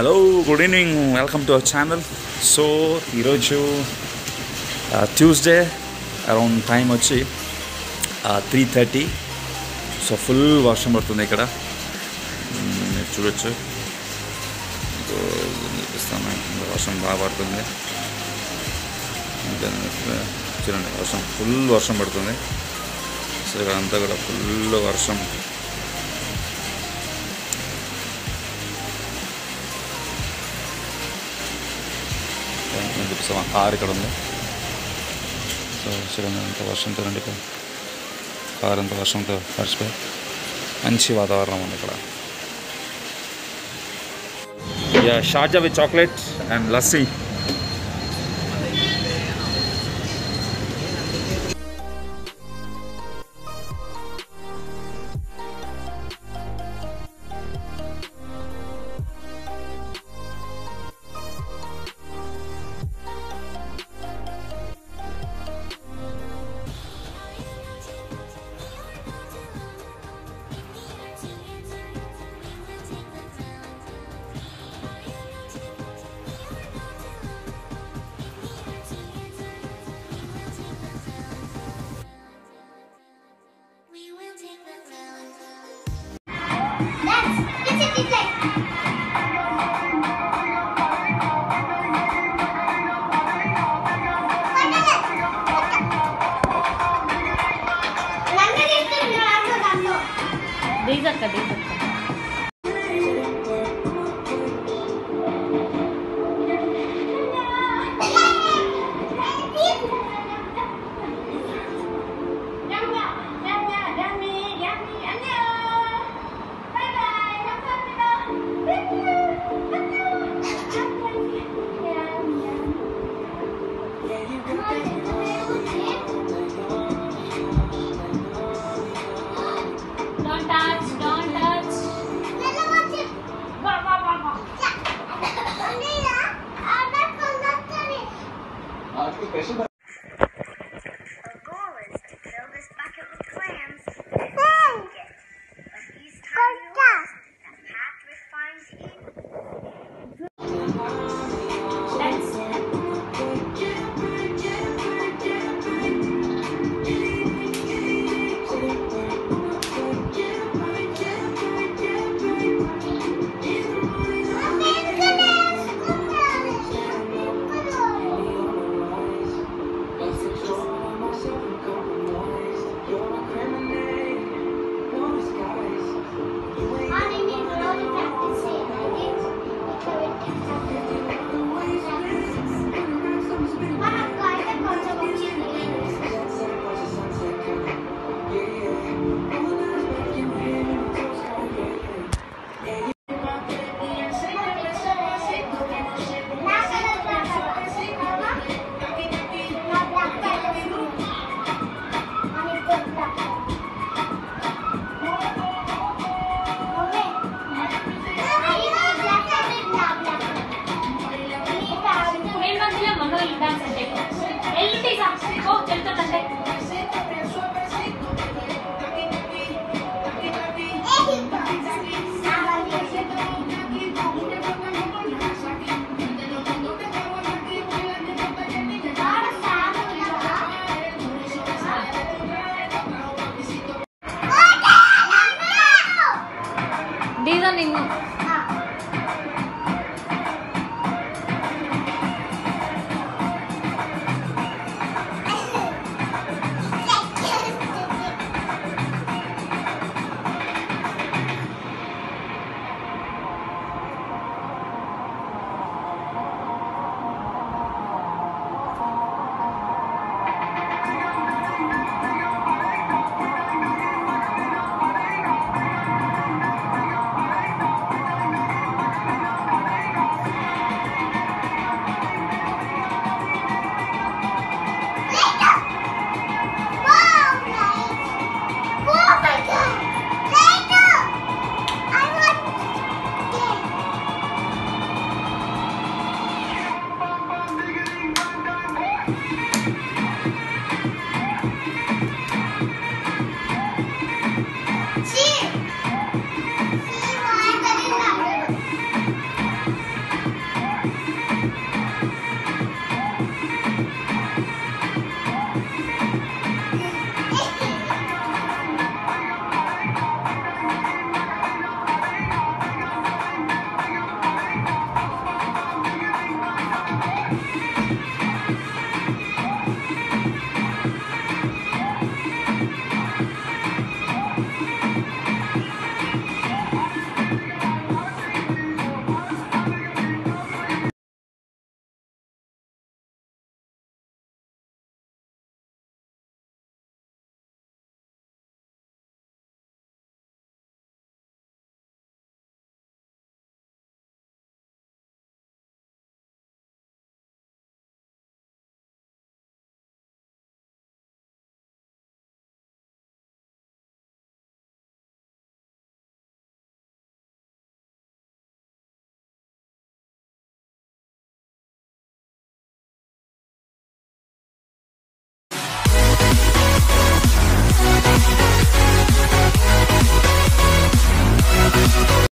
Hello good evening welcome to our channel so ఈరోజు Tuesday around time వచ్చి three thirty so full వర్షం పడుతుంది ఇక్కడ మ్మ్, మీరు చూడొచ్చు మీకు చూపిస్తాను ఇంకా వర్షం బాగా పడుతుంది ఇంకా ఇక్కడ చూడండి వర్షం ఫుల్ వర్షం పడుతుంది సో ఇక్కడ అంతా కూడా ఫుల్ వర్షం నేను చూపిస్తాను కార్ ఇక్కడ ఉంది సో చూడండి అంత వర్షంతో రండి ఇక్కడ కార్ అంత వర్షంతో తడిచిపోయి మంచి వాతావరణం ఉంది ఇక్కడ yeah Sharjah with chocolate and lassi We will take the throne. That's it's a deflect. డీజక్క డీజక్క